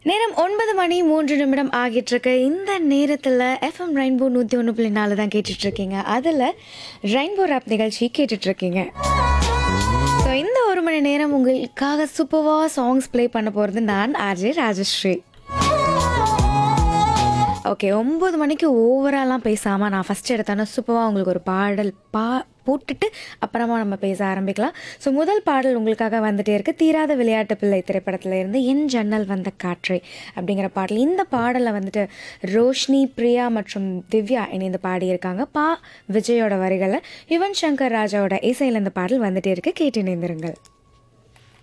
நேரம் ஒன்பது மணி மூன்று நிமிடம் ஆகிட்டு இருக்கு இந்த நேரத்தில் எஃப்எம் ரெயின்போ நூற்றி ஒன்று புள்ளி நாலு தான் கேட்டுட்டு இருக்கீங்க அதில் ரெயின்போ ராப் நிகழ்ச்சி கேட்டுட்டு இருக்கீங்க ஸோ இந்த ஒரு மணி நேரம் உங்களுக்காக சூப்பராக சாங்ஸ் ப்ளே பண்ண போகிறது நான் ஆர்ஜே ராஜஸ்ரீ ஓகே ஒம்பது மணிக்கு ஓவராலாம் பேசாமல் நான் ஃபஸ்ட் எடுத்தேன்னா சூப்பராக உங்களுக்கு ஒரு பாடல் பா போட்டுட்டு அப்புறமா நம்ம பேச ஆரம்பிக்கலாம் ஸோ முதல் பாடல் உங்களுக்காக வந்துட்டே இருக்கு தீராத விளையாட்டு பிள்ளை திரைப்படத்தில் இருந்து என் ஜன்னல் வந்த காற்றை அப்படிங்கிற பாடல் இந்த பாடலை வந்துட்டு ரோஷினி பிரியா மற்றும் திவ்யா இணைந்து பாடியிருக்காங்க பா விஜயோட வரிகளில் யுவன் சங்கர் ராஜாவோட இசையில் இந்த பாடல் வந்துட்டே இருக்கு கேட்டு இணைந்திருங்கள்